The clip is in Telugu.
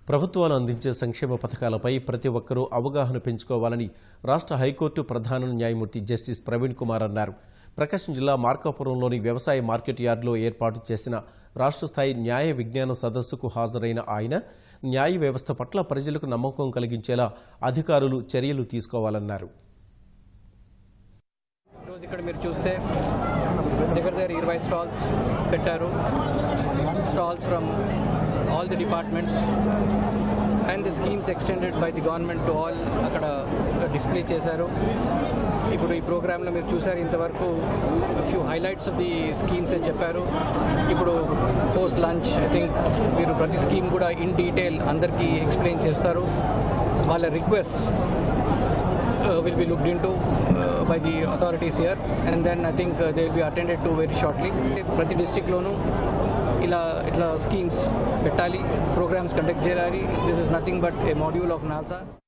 ప్రభుత్వాలు అందించే సంక్షేమ పథకాలపై ప్రతి ఒక్కరూ అవగాహన పెంచుకోవాలని రాష్ట్ర హైకోర్టు ప్రధాన న్యాయమూర్తి జస్టిస్ ప్రవీణ్ కుమార్ అన్నారు ప్రకాశం జిల్లా మార్కాపురంలోని వ్యవసాయ మార్కెట్ యార్డులో ఏర్పాటు చేసిన రాష్ట్ర స్థాయి న్యాయ విజ్ఞాన సదస్సుకు హాజరైన ఆయన న్యాయ వ్యవస్థ పట్ల ప్రజలకు నమ్మకం కలిగించేలా అధికారులు చర్యలు తీసుకోవాలన్నారు ఈరోజు ఇక్కడ మీరు చూస్తే దగ్గర దగ్గర ఇరవై స్టాల్స్ పెట్టారు stalls from all the departments and the schemes extended by the government to all అక్కడ డిస్ప్లే చేశారు ఇప్పుడు ఈ ప్రోగ్రాంలో మీరు చూసారు ఇంతవరకు few highlights of the schemes అని చెప్పారు ఇప్పుడు పోస్ట్ లంచ్ ఐ థింక్ మీరు ప్రతి స్కీమ్ కూడా ఇన్ డీటెయిల్ అందరికీ ఎక్స్ప్లెయిన్ చేస్తారు వాళ్ళ request uh, will be looked into uh, by the authorities here and then I think uh, they will be attended to very shortly. ప్రతి డిస్టిక్లోనూ ఇలా ఇట్లా స్కీమ్స్ పెట్టాలి ప్రోగ్రామ్స్ కండక్ట్ చేయాలి this is nothing but a module of NASA